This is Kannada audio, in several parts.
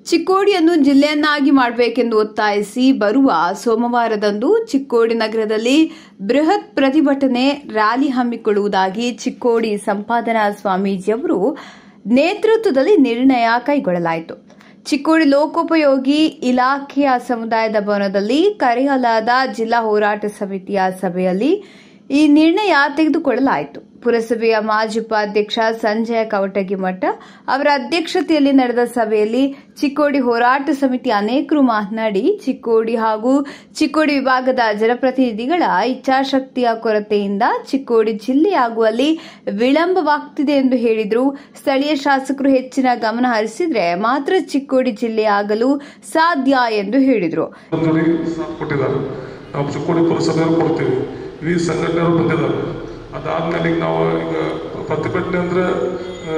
ಚಿಕ್ಕೋಡಿಯನ್ನು ಜಿಲ್ಲೆಯನ್ನಾಗಿ ಮಾಡಬೇಕೆಂದು ಒತ್ತಾಯಿಸಿ ಬರುವ ಸೋಮವಾರದಂದು ಚಿಕ್ಕೋಡಿ ನಗರದಲ್ಲಿ ಬೃಹತ್ ಪ್ರತಿಭಟನೆ ರ್ಯಾಲಿ ಹಮ್ಮಿಕೊಳ್ಳುವುದಾಗಿ ಚಿಕ್ಕೋಡಿ ಸಂಪಾದನಾ ಸ್ವಾಮೀಜಿಯವರು ನೇತೃತ್ವದಲ್ಲಿ ನಿರ್ಣಯ ಕೈಗೊಳ್ಳಲಾಯಿತು ಚಿಕ್ಕೋಡಿ ಲೋಕೋಪಯೋಗಿ ಇಲಾಖೆಯ ಸಮುದಾಯದ ಭವನದಲ್ಲಿ ಕರೆಯಲಾದ ಜಿಲ್ಲಾ ಹೋರಾಟ ಸಮಿತಿಯ ಸಭೆಯಲ್ಲಿ ಈ ನಿರ್ಣಯ ತೆಗೆದುಕೊಳ್ಳಲಾಯಿತು ಪುರಸಭೆಯ ಮಾಜಿ ಉಪಾಧ್ಯಕ್ಷ ಸಂಜಯ ಕವಟಗಿಮಠ ಅವರ ಅಧ್ಯಕ್ಷತೆಯಲ್ಲಿ ನಡೆದ ಸಭೆಯಲ್ಲಿ ಚಿಕ್ಕೋಡಿ ಹೋರಾಟ ಸಮಿತಿ ಅನೇಕರು ಮಾತನಾಡಿ ಚಿಕ್ಕೋಡಿ ಹಾಗೂ ಚಿಕ್ಕೋಡಿ ವಿಭಾಗದ ಜನಪ್ರತಿನಿಧಿಗಳ ಇಚ್ಛಾಶಕ್ತಿಯ ಕೊರತೆಯಿಂದ ಚಿಕ್ಕೋಡಿ ಜಿಲ್ಲೆಯಾಗುವಲ್ಲಿ ವಿಳಂಬವಾಗ್ತಿದೆ ಎಂದು ಹೇಳಿದರು ಸ್ಥಳೀಯ ಶಾಸಕರು ಹೆಚ್ಚಿನ ಗಮನ ಹರಿಸಿದ್ರೆ ಮಾತ್ರ ಚಿಕ್ಕೋಡಿ ಜಿಲ್ಲೆಯಾಗಲು ಸಾಧ್ಯ ಎಂದು ಹೇಳಿದರು ಬಂದವರಿಗೆ ಸಾಥ್ ಕೊಟ್ಟಿದ್ದಾರೆ ನಾವು ಚಿಕ್ಕೋಡಿ ಪುರಸಭೆಯವರು ಕೊಡ್ತೀವಿ ಇಡೀ ಸಂಘಟನೆಯವರು ಬಂದಿದ್ದಾರೆ ಅದಾದ್ಮೇಲೆ ಈಗ ನಾವು ಈಗ ಪ್ರತಿಭಟನೆ ಅಂದ್ರೆ ಆ,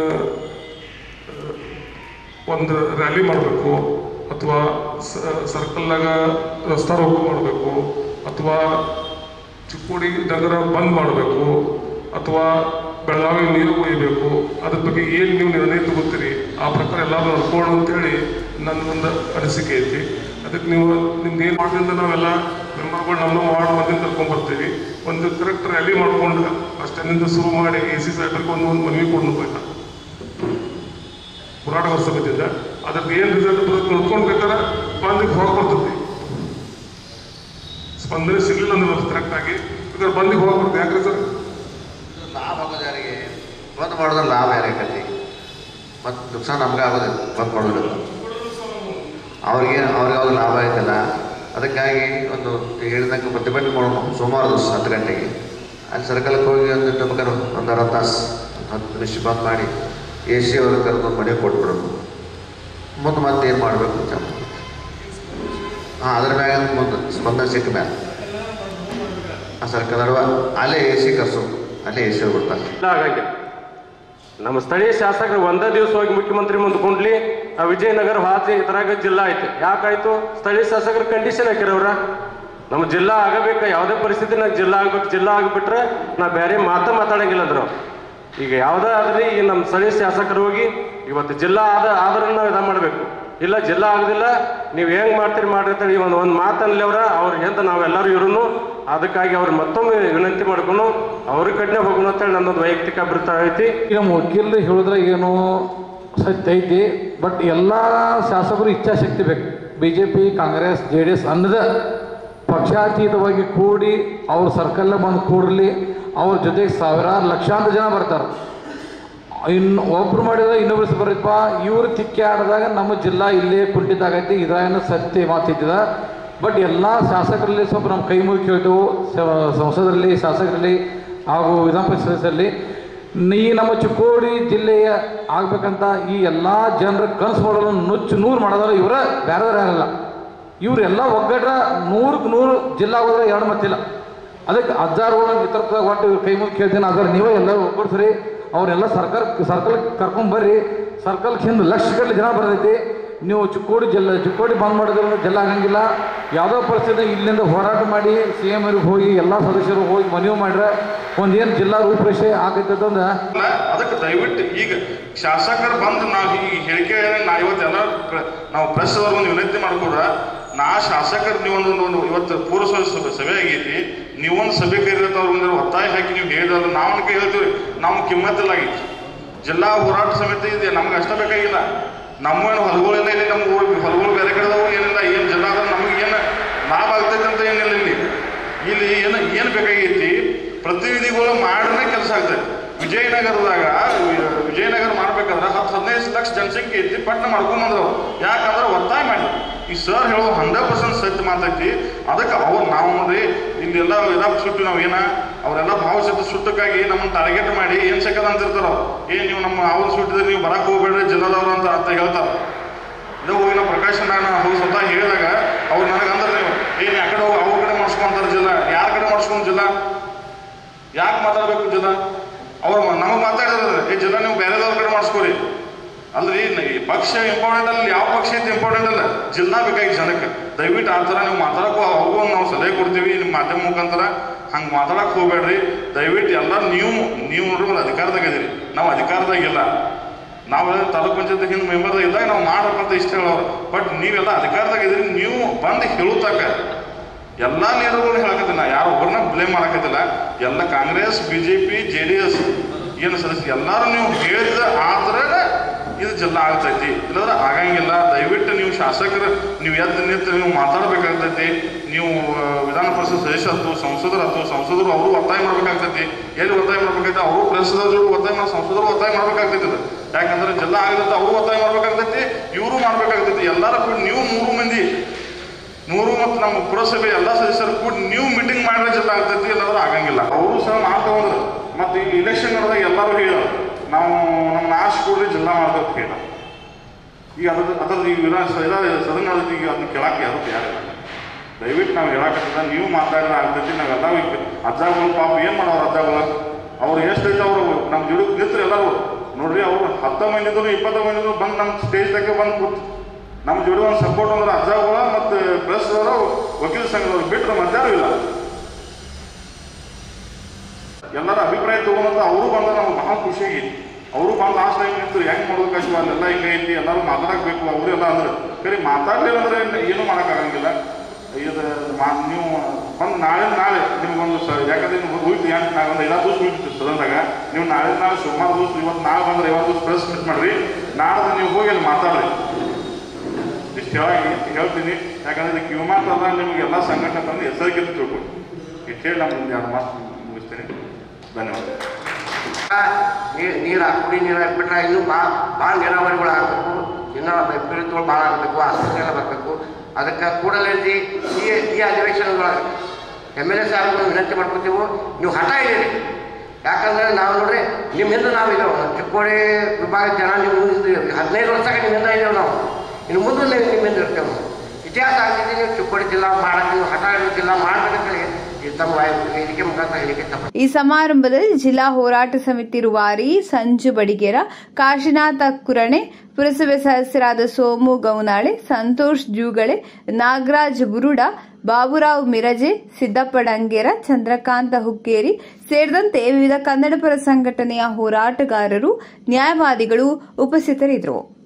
ಒಂದು ರ್ಯಾಲಿ ಮಾಡಬೇಕು ಅಥವಾ ಸರ್ಕಲ್ನಾಗ ರಸ್ತಾರೋಕ ಮಾಡಬೇಕು ಅಥವಾ ಚಿಕ್ಕೋಡಿ ನಗರ ಬಂದ್ ಮಾಡಬೇಕು ಅಥವಾ ಬೆಳಗಾವಿ ನೀರು ಒಯ್ಯಬೇಕು ಅದ್ರ ಬಗ್ಗೆ ಏನು ನೀವು ನಿರ್ಣಯ ತಗೋತೀರಿ ಆ ಪ್ರಕಾರ ಎಲ್ಲರೂ ನಡ್ಕೊಳ್ಳೋಣ ಅಂತೇಳಿ ನನ್ನ ಒಂದು ಅನಿಸಿಕೆ ಐತಿ ಅದಕ್ಕೆ ನೀವು ನಿಮ್ದು ಏನು ಮಾಡೋದ್ರಿಂದ ನಾವೆಲ್ಲ ಮೆಂಬರ್ಗಳು ನಮ್ಮ ವಾರ್ಡ್ ಮಂದಿನ ಕರ್ಕೊಂಡ್ ಬರ್ತೀವಿ ಒಂದು ಕರೆಕ್ಟ್ ರ್ಯಾಲಿ ಮಾಡ್ಕೊಂಡು ಬಸ್ ಸ್ಟ್ಯಾಂಡಿಂದ ಶುರು ಮಾಡಿ ಎ ಸಿ ಸಾಹೇಬ್ರಿಗೆ ಒಂದು ಒಂದು ಮನವಿ ಕೊಡು ಬೇಕಾ ಹೋರಾಟ ಸಮಿತಿಯಿಂದ ಅದ್ರದ್ದು ಏನು ರಿಸಲ್ಟ್ ಬರುತ್ತೆ ನೋಡ್ಕೊಂಡು ಬೇಕಾದ್ರೆ ಬಂದಿಗೆ ಹೋಗಿ ಬರ್ತೈತಿ ಸ್ಪಂದನೆ ಸಿಗಲಿಲ್ಲ ಅಂದ್ರೆ ಕರೆಕ್ಟ್ ಆಗಿ ಬೇಕಾದ್ರೆ ಬಂದಿಗೆ ಹೋಗಿ ಬರ್ತದೆ ಯಾಕ್ರಿ ಸರ್ ಲಾಭ ಆಗೋದು ಯಾರಿಗೆ ಬಂದ್ ಮಾಡಿದ್ರೆ ಲಾಭ ಯಾರಿಗತಿ ಮತ್ತು ನುಕ್ಸಾನ್ ನಮ್ಗೆ ಆಗೋದಿಲ್ಲ ಬಂದ್ ಮಾಡೋದಿಲ್ಲ ಅವ್ರಿಗೆ ಅವ್ರಿಗೆ ಯಾವ್ದು ಲಾಭ ಐತಲ್ಲ ಅದಕ್ಕಾಗಿ ಒಂದು ಹೇಳಿದಂಗೆ ಪ್ರತಿಭಟನೆ ಮಾಡೋಣ ಸೋಮವಾರ ದಿವಸ ಹತ್ತು ಗಂಟೆಗೆ ಅಲ್ಲಿ ಸರ್ಕಲ್ಗೆ ಹೋಗಿ ಒಂದು ಬೇಕಾದ್ರೆ ಒಂದು ಅರ್ಧ ತಾಸು ಒಂದು ಹತ್ತು ನಿಮಿಷ ಬಂದ್ ಮಾಡಿ ಎ ಸಿ ಅವ್ರಿಗೆ ಕರೆದು ಮನೆ ಕೊಟ್ಬಿಡೋದು ಮುಂದೆ ಮತ್ತೆ ಏನು ಮಾಡಬೇಕು ಅಂತ ಹಾಂ ಅದ್ರ ಮ್ಯಾಗ ಮುಂದೆ ಸ್ಪಂದನೆ ಸಿಕ್ಕ ಮ್ಯಾಲ ಆ ಸರ್ಕಲ್ ನಡುವ ಅಲ್ಲೇ ಎ ಸಿ ಕರ್ಸೋದು ಅಲ್ಲೇ ಎ ಸಿ ಬಿಡ್ತಾರೆ ಇಲ್ಲ ಆಗಂಗಿಲ್ಲ ನಮ್ಮ ಸ್ಥಳೀಯ ಶಾಸಕರು ಒಂದೇ ದಿವಸ ಹೋಗಿ ಮುಖ್ಯಮಂತ್ರಿ ಮುಂದೆ ಕುಂಡ್ಲಿ ಆ ವಿಜಯನಗರ ಹಾತಿ ಇದ್ರಾಗ ಜಿಲ್ಲಾ ಐತೆ ಯಾಕಾಯ್ತು ಸ್ಥಳೀಯ ಶಾಸಕರ ಕಂಡೀಷನ್ ಹಾಕಿರವ್ರ ನಮ್ಮ ಜಿಲ್ಲಾ ಆಗಬೇಕು ಯಾವುದೇ ಪರಿಸ್ಥಿತಿ ನಂಗೆ ಜಿಲ್ಲಾ ಆಗ್ಬೇಕು ಜಿಲ್ಲಾ ಆಗ್ಬಿಟ್ರೆ ನಾ ಬೇರೆ ಮಾತ ಮಾತಾಡಂಗಿಲ್ಲ ಅಂದ್ರು ಅವ್ರು. ಈಗ ಯಾವುದೇ ಆದ್ರಿ ಈ ನಮ್ಮ ಸ್ಥಳೀಯ ಶಾಸಕರು ಹೋಗಿ ಇವತ್ತು ಜಿಲ್ಲಾ ಆದ ಆದ್ರೆ ನಾವು ಇದ ಮಾಡಬೇಕು ಇಲ್ಲ ಜಿಲ್ಲಾ ಆಗೋದಿಲ್ಲ ನೀವು ಹೆಂಗ್ ಮಾಡ್ತೀರಿ ಮಾಡ್ರಿ ಅಂತೇಳಿ ಒಂದು ಒಂದು ಮಾತಲ್ಲಿ ಅವ್ರ ಅವ್ರ ಎಂತ ನಾವೆಲ್ಲರೂ ಇರೋನು ಅದಕ್ಕಾಗಿ ಅವ್ರು ಮತ್ತೊಮ್ಮೆ ವಿನಂತಿ ಮಾಡ್ಕೊಂಡು ಅವ್ರ ಕಡೆನೇ ಹೋಗೋಣ ಅಂತೇಳಿ ನನ್ನೊಂದು ವೈಯಕ್ತಿಕ ಅಭಿಪ್ರಾಯ ಐತಿ ಈಗ ನಮ್ಮ ವಕೀಲರು ಹೇಳಿದ್ರೆ ಏನು ಸತ್ಯ ಐತಿ ಬಟ್ ಎಲ್ಲ ಶಾಸಕರು ಇಚ್ಛಾಶಕ್ತಿ ಬೇಕು B J P Congress J D S ಅನ್ನದ ಪಕ್ಷಾತೀತವಾಗಿ ಕೂಡಿ ಅವ್ರ ಸರ್ಕಲ್ನ ಬಂದು ಕೂಡಲಿ ಅವ್ರ ಜೊತೆಗೆ ಸಾವಿರಾರು ಲಕ್ಷಾಂತರ ಜನ ಬರ್ತಾರೆ ಇನ್ನು ಒಬ್ರು ಮಾಡಿದ್ರೆ ಇನ್ನೊಬ್ರು ಬರಪ್ಪ ಇವರು ತಿಕ್ಕಿ ಆಡಿದಾಗ ನಮ್ಮ ಜಿಲ್ಲಾ ಇಲ್ಲೇ ಕುಂಠಿತಾಗೈತಿ ಇದ್ರಾಗ ಸತ್ಯ ಮಾತಿದ್ದ ಬಟ್ ಎಲ್ಲ ಶಾಸಕರಲ್ಲಿ ಸ್ವಲ್ಪ ನಮ್ಮ ಕೈ ಮುಗಿ ಕೇಳ್ತೇವೆ ಸ- ಸಂಸದರಲ್ಲಿ ಶಾಸಕರಲ್ಲಿ ಹಾಗೂ ವಿಧಾನ ಪರಿಷತ್ ಸದಸ್ಯರಲ್ಲಿ ಈ ನಮ್ಮ ಚಿಕ್ಕೋಡಿ ಜಿಲ್ಲೆಯ ಆಗ್ಬೇಕಂತ ಈ ಎಲ್ಲ ಜನರ ಕನಸು ಮಾಡಲು ನುಚ್ಚು ನೂರು ಮಾಡೋದ್ರೆ ಇವರ ಬೇರೆದವ್ರು ಯಾರಲ್ಲ ಇವರೆಲ್ಲ ಒಗ್ಗಟ್ರ ನೂರಕ್ಕೆ ನೂರು ಜಿಲ್ಲಾ ಹೋದ್ರೆ ಎರಡು ಮತ್ತಿಲ್ಲ ಅದಕ್ಕೆ ಹಜಾರು ಇತರ ಒಟ್ಟು ಇವ್ರ ಕೈ ಮುಗಿ ಕೇಳ್ತೀನಿ ಅದ್ರ ನೀವೇ ಎಲ್ಲರೂ ಒಗ್ಗೂಡ್ಸ್ರಿ ಅವರೆಲ್ಲ ಸರ್ಕಾರ ಸರ್ಕಲ್ ಕರ್ಕೊಂಬರ್ರಿ ಸರ್ಕಲ್ಗೆ ಹಿಂದೆ ಲಕ್ಷ ಗಟ್ಟಲೆ ಜನ ಬರ್ತೈತಿ ನೀವು ಚಿಕ್ಕೋಡಿ ಜಿಲ್ಲೆ ಚಿಕ್ಕೋಡಿ ಬಂದ್ ಮಾಡಿದ್ರೆ ಜಿಲ್ಲಾ ಆಗಂಗಿಲ್ಲ ಯಾವುದೋ ಪರಿಸ್ಥಿತಿ ಇಲ್ಲಿಂದ ಹೋರಾಟ ಮಾಡಿ ಸಿ ಎಮ್ ಅವ್ರಿಗೆ ಹೋಗಿ ಎಲ್ಲ ಸದಸ್ಯರು ಹೋಗಿ ಮನವಿ ಮಾಡ್ರೆ ಒಂದೇನು ಜಿಲ್ಲಾ ರೂಪರೇಷೆ ಆಗೈತೆ ಅಂತಂದ್ರೆ ಅಲ್ಲ, ಅದಕ್ಕೆ ದಯವಿಟ್ಟು ಈಗ ಶಾಸಕರು ಬಂದು ನಾವು ಈ ಹೇಳಿಕೆ ನಾ ಇವತ್ತೆಲ್ಲ ಪ್ರ- ನಾವು ಪ್ರೆಸ್ ಅವ್ರ ಒಂದು ವಿನಂತಿ ಮಾಡ್ಕೊಡ್ರ ನಾ ಶಾಸಕರು ನೀವು ಒಂದು ಒಂದು ಇವತ್ತು ಪೂರ್ವ ಸಭೆ ಸಭೆ ಆಗೈತಿ ನೀವೊಂದು ಸಭೆ ಕರೀರತ್ತ ಅವ್ರ ಮುಂದೆ ಒತ್ತಾಯ ಹಾಕಿ ನೀವು ಹೇಳಿದ್ರೆ ನಾವು ಅನ್ಕೆ ಹೇಳ್ತೀವಿ ನಾವು ಕಿಮ್ಮತ್ತಿಲ್ಲ ಆಗೈತಿ ಜಿಲ್ಲಾ ಹೋರಾಟ ಸಮಿತಿ ಇದೆ ನಮ್ಗೆ ಅಷ್ಟ ಬೇಕಾಗಿಲ್ಲ ನಮ್ಮೇನು ಹೊಲಗಳಿಲ್ಲ ಇಲ್ಲಿ ನಮ್ಮ ಊರು ಹೊಲಗಳು ಬೇರೆ ಕಡೆದವು ಏನಿಲ್ಲ ಏನು ಜಿಲ್ಲಾ ಆದ್ರೆ ನಮಗೆ ಏನು ಲಾಭ ಆಗ್ತೈತೆ ಅಂತ ಏನಿಲ್ಲ ಇಲ್ಲಿ ಇಲ್ಲಿ ಏನು ಏನು ಬೇಕಾಗೈತಿ ಪ್ರತಿನಿಧಿಗಳು ಮಾಡಿದ್ರೆ ಕೆಲಸ ಆಗ್ತೈತಿ ವಿಜಯನಗರದಾಗ ವಿ- ವಿಜಯನಗರ ಮಾಡ್ಬೇಕಾದ್ರೆ ಹತ್ತು ಹದಿನೈದು ಲಕ್ಷ ಜನಸಂಖ್ಯೆ ಐತಿ ಪಟ್ನ ಮಾಡ್ಕೊಂಬಂದ್ರು ಅವ್ರು. ಯಾಕಂದ್ರೆ ಒತ್ತಾಯ ಮಾಡಿ ಈ ಸರ್ ಹೇಳೋದು ಹಂಡ್ರೆಡ್ ಪರ್ಸೆಂಟ್ ಸತ್ಯ ಮಾತೈತಿ ಅದಕ್ಕೆ ಅವ್ರು ನಾವು ನೋಡ್ರಿ ಇಲ್ಲೆಲ್ಲ ಎಲ್ಲ ಸುಟ್ಟು ನಾವು ಏನ ಅವರೆಲ್ಲ ಭಾವಚಿತ್ರ ಸುಟ್ಟಕ್ಕಾಗಿ ನಮ್ಮನ್ನ ಟಾರ್ಗೆಟ್ ಮಾಡಿ ಏನ್ ಸಿಕ್ಕದ ಅಂತ ಇರ್ತಾರ ಅವ್ರು ಏ ನೀವು ನಮ್ಮ ಅವ್ರು ಸುಟ್ಟಿದ್ರೆ ನೀವು ಬರಕ್ ಹೋಗ್ಬೇಡ್ರಿ ಜಿಲ್ಲಾದವ್ರು ಅಂತ ಅಂತ ಹೇಳ್ತಾರೆ ಇದು ಹೋಗಿ ನಾವು ಪ್ರಕಾಶ್ ನಾನು ಹೋಗಿ ಸ್ವತಃ ಹೇಳಿದಾಗ ಅವ್ರು ನನಗೆ ಅಂದ್ರೆ ನೀವು ಏನ್ ಆ ಕಡೆ ಹೋಗಿ ಅವ್ರ ಕಡೆ ಮಾಡಿಸ್ಕೊಂತಾರೆ ಜಿಲ್ಲಾ ಯಾರ ಕಡೆ ಮಾಡಿಸ್ಕೊಂಡು ಜಿಲ್ಲಾ ಯಾಕೆ ಮಾತಾಡ್ಬೇಕು ಜಿಲ್ಲಾ ಅವ್ರು ನಮಗೆ ಮಾತಾಡಿದ್ರೆ ಈ ಜಿಲ್ಲಾ ನೀವು ಬೇರೆದವ್ರ ಕಡೆ ಮಾಡಿಸ್ಕೊರಿ ಅಲ್ರಿ ನ- ಈ ಪಕ್ಷ ಇಂಪಾರ್ಟೆಂಟ್ ಅಲ್ಲ ಯಾವ ಪಕ್ಷ ಐತೆ ಇಂಪಾರ್ಟೆಂಟ್ ಅಲ್ಲ ಜಿಲ್ಲಾ ಬೇಕಾಗಿ ಜನಕ್ಕೆ ದಯವಿಟ್ಟು ಆ ಥರ ನೀವು ಮಾತಾಡಕ್ಕೂ ಅವ್ರಿಗೂ ಒಂದು ನಾವು ಸಲಹೆ ಕೊಡ್ತೀವಿ ನಿಮ್ಮ ಮಾಧ್ಯಮ ಮುಖಾಂತರ ಹಂಗೆ ಮಾತಾಡಕ್ಕೆ ಹೋಗ್ಬೇಡ್ರಿ ದಯವಿಟ್ಟು ಎಲ್ಲ ನೀವು ನೀವು ನೋಡ್ರಿ ಒಂದು ಅಧಿಕಾರದಾಗ ಇದೀರಿ ನಾವು ಅಧಿಕಾರದಾಗಿಲ್ಲ ನಾವು ತಾಲೂಕ್ ಪಂಚಾಯತ್ ಹಿಂದೆ ಮೆಂಬರ್ ಇದ್ದಾಗ ನಾವು ಮಾಡ್ಬೇಕಂತ ಇಷ್ಟ ಹೇಳೋರು ಬಟ್ ನೀವೆಲ್ಲ ಅಧಿಕಾರದಾಗ ಇದ್ರಿ ನೀವು ಬಂದು ಹೇಳುತ್ತಾಕ ಎಲ್ಲ ಲೀಡರ್ಗಳು ಹೇಳಕತ್ತಿಲ್ಲ ಯಾರು ಒಬ್ಬರನ್ನ ಬ್ಲೇಮ್ ಮಾಡಕತ್ತಿಲ್ಲ ಎಲ್ಲ Congress BJP J D S ಏನು ಸದಸ್ಯ ಎಲ್ಲರೂ ನೀವು ಹೇಳಿದ ಆದ್ರೆ ಇದು ಜಿಲ್ಲಾ ಆಗ್ತೈತಿ ಇಲ್ಲದ್ರೆ ಆಗಂಗಿಲ್ಲ ದಯವಿಟ್ಟು ನೀವು ಶಾಸಕರು ನೀವು ಎದ್ದು ನಿಂತು ನೀವು ಮಾತಾಡ್ಬೇಕಾಗ್ತೈತಿ ನೀವು ಆ, ವಿಧಾನ ಪರಿಷತ್ ಸದಸ್ಯರತ್ತು ಸಂಸದರತ್ತು ಸಂಸದರು ಅವರು ಒತ್ತಾಯ ಮಾಡ್ಬೇಕಾಗ್ತೈತಿ ಎಲ್ಲಿ ಒತ್ತಾಯ ಮಾಡ್ಬೇಕಾಗ್ತೈತಿ ಅವರು ಪ್ರೆಸ್ದ ಜೋಡಿ ಒತ್ತಾಯ ಮಾಡಿ ಸಂಸದರು ಒತ್ತಾಯ ಮಾಡ್ಬೇಕಾಗ್ತೈತಿ ಇದು. ಯಾಕಂದ್ರೆ ಜಿಲ್ಲಾ ಆಗದಂತ ಅವರು ಒತ್ತಾಯ ಮಾಡ್ಬೇಕಾಗ್ತೈತಿ ಇವರು ಮಾಡ್ಬೇಕಾಗ್ತೈತಿ ಎಲ್ಲರ ಕೂಡ ನೀವು ಮೂರು ಮಂದಿ ನೂರು ಮತ್ತು ನಮ್ಮ ಪುರಸಭೆ ಎಲ್ಲ ಸದಸ್ಯರು ಕೂಡ ನೀವು ಮೀಟಿಂಗ್ ಮಾಡಿದ್ರೆ ಜಿಲ್ಲಾ ಆಗ್ತೈತಿ ಇಲ್ಲಾಂದ್ರೆ ಆಗಂಗಿಲ್ಲ ಅವರು ಸಹ ಮಾತಂದ್ರು ಮತ್ತು ಈಗ ಇಲೆಕ್ಷನ್ ನಡೆದಾಗ ಎಲ್ಲರೂ ಹೇಳೋರು ನಾವು ನಮ್ಮ ನಾಶ ಕೂಡಲೇ ಜಿಲ್ಲಾ ಮಾಡ್ಬೇಕು ಹೇಳ ಈಗ ಅದ್ರ ಅದ್ರದ್ದು ಈಗ ವಿಧಾನ ಸದನ ನಡೆದೈತಿ ಈಗ ಅದನ್ನ ಕೇಳಕ್ಕೆ ಯಾರು ತಯಾರಿಲ್ಲ ದಯವಿಟ್ಟು ನಾವು ಹೇಳಕತ್ತಿದ ನೀವು ಮಾತಾಡಿದ್ರೆ ಆಗ್ತೈತಿ ನಾವೆಲ್ಲ ಈಗ ಅಜ್ಜಗಳು ಪಾಪ ಏನು ಮಾಡೋರು ಅಜ್ಜಗಳು ಅವ್ರು ಎಷ್ಟೈತೆ ಅವರು ನಮ್ಮ ಗಿಡಕ್ಕೆ ನಿಂತ್ರು ಎಲ್ಲರೂ ನೋಡ್ರಿ ಅವ್ರು ಹತ್ತು ಮಂದಿದ್ರು ಇಪ್ಪತ್ತು ಮಂದಿದ್ರು ಬಂದು ನಮ್ಮ ಸ್ಟೇಜ್ದಾಗೆ ಬಂದು ಕೂತು ನಮ್ಮ ಜೋಡಿ ಒಂದು ಸಪೋರ್ಟ್ ಅಂದ್ರೆ ಅಜ್ಜಗಳ ಮತ್ತು ಪ್ರೆಸ್ ಅವರು ವಕೀಲ ಸಂಘದವ್ರು ಬಿಟ್ಟರೆ ಮತ್ತಾರು ಇಲ್ಲ ಎಲ್ಲರ ಅಭಿಪ್ರಾಯ ತಗೊಂಡಂತ ಅವರು ಬಂದ ನಮ್ಗೆ ಬಹಳ ಖುಷಿ ಆಗೈತಿ ಅವರು ಬಂದು ಲಾಸ್ಟ್ ಟೈಮ್ ನಿಂತು ಹೆಂಗ್ ಮಾಡ್ಬೇಕಾಗಿ ಅಲ್ಲೆಲ್ಲ ಹಿಂಗ ಐತಿ ಎಲ್ಲರೂ ಮಾತಾಡಬೇಕು ಅವರೆಲ್ಲ ಅಂದ್ರೆ ಕರೆ ಮಾತಾಡ್ಲಿಲ್ಲ ಅಂದ್ರೆ ಏನು ಮಾಡೋಕ್ಕಾಗಂಗಿಲ್ಲ ಇದು ಮಾ ನೀವು ಬಂದು ನಾಳೆ ನಾಳೆ ನಿಮ್ಗೊಂದು ಸ ಯಾಕಂದ್ರೆ ನೀವು ಹೋಯ್ತು ಯಾಕೆ ನಾವು ಒಂದು ಐದಾರು ದಿವಸ ಹೋಗ್ತಿತ್ತು ಸದನದಾಗ ನೀವು ನಾಳೆ ನಾಳೆ ಸುಮಾರು ದಿವಸ ಇವತ್ತು ನಾಳೆ ಬಂದ್ರೆ ಐವತ್ತು ದಿವಸ ಪ್ರೆಸ್ ಮೀಟ್ ಮಾಡ್ರಿ ನಾಳೆ ನೀವು ಹೋಗಿ ಅಲ್ಲಿ ಮಾತಾಡ್ರಿ ಇಷ್ಟು ಹೇಳಾಗಿ ಹೇಳ್ತೀನಿ ಯಾಕಂದ್ರೆ ಇದಕ್ಕೆ ಇವು ಮಾತ್ರ ಅಲ್ಲ ನಿಮ್ಗೆ ಎಲ್ಲ ಸಂಘಟನೆ ತಂದು ಹೆಸರಿಗೆ ತಿಳ್ಕೊಂಡು ಇಷ್ಟು ಹೇಳಿ ನಾನು ಒಂದು ಎರಡು ಮಾತು ಮುಗಿಸ್ತೀನಿ ಧನ್ಯವಾದ ನೀರು ನೀರು ಕುಡಿ ನೀರು ಹಾಕ್ಬಿಟ್ರೆ ಇನ್ನೂ ಭಾಳ ಭಾಳ ನೀರಾವರಿಗಳು ಆಗಬೇಕು ಇನ್ನೂ ಅಭಿವೃದ್ಧಿಗಳು ಭಾಳ ಆಗಬೇಕು ಆಸ್ಪತ್ರೆಗಳು ಬರಬೇಕು ಅದಕ್ಕೆ ಕೂಡಲೇ ಈ ಈ ಅಧಿವೇಶನದೊಳಗೆ ಎಮ್ ಎಲ್ ಎ ಸಾಹೇಬ್ಗಳು ವಿನಂತಿ ಮಾಡ್ಕೊತೀವಿ ನೀವು ಹಠ ಹಿಡೀರಿ ಯಾಕಂದ್ರೆ ನಾವು ನೋಡ್ರಿ ನಿಮ್ಮ ಹಿಂದೆ ನಾವು ಇದ್ದೇವೆ ಚಿಕ್ಕೋಡಿ ವಿಭಾಗದ ಜನ ನೀವು ಹಿಂದೆ ಹದಿನೈದು ವರ್ಷಕ್ಕೆ ನಿಮ್ಮ ಹಿಂದೆ ಇದ್ದೇವೆ ನಾವು ಇನ್ನು ಮುಂದೆ ನೀವು ನಿಮ್ಮ ಹಿಂದೆ ಇರ್ತೇವೆ ನಾವು ಇತಿಹಾಸ ಆಗ್ತಿದೆ ನೀವು ಚಿಕ್ಕೋಡಿ ಜಿಲ್ಲಾ ಮಾಡಕ್ಕೆ ನೀವು ಹಠ ಹಿಡಿದು ಜಿಲ್ಲಾ ಮಾಡ್ಬೇಕಂತೇಳಿ ಈ ತಮ್ಮ ವೇದಿಕೆ ಮುಖಾಂತರ ಹೇಳಿಕೆ ತಪ್ಪ ಈ ಸಮಾರಂಭದಲ್ಲಿ ಜಿಲ್ಲಾ ಹೋರಾಟ ಸಮಿತಿ ರೂವಾರಿ ಸಂಜು ಬಡಿಗೇರ ಕಾಶಿನಾಥ ಕುರಣೆ ಪುರಸಭೆ ಸದಸ್ಯರಾದ ಸೋಮು ಗೌನಾಳೆ ಸಂತೋಷ್ ಜೂಗಳೆ ನಾಗರಾಜ್ ಬುರುಡ ಬಾಬುರಾವ್ ಮಿರಜೆ ಸಿದ್ದಪ್ಪ ಡಂಗೇರ ಚಂದ್ರಕಾಂತ ಹುಕ್ಕೇರಿ ಸೇರಿದಂತೆ ವಿವಿಧ ಕನ್ನಡಪರ ಸಂಘಟನೆಯ ಹೋರಾಟಗಾರರು ನ್ಯಾಯವಾದಿಗಳು ಉಪಸ್ಥಿತರಿದ್ದರು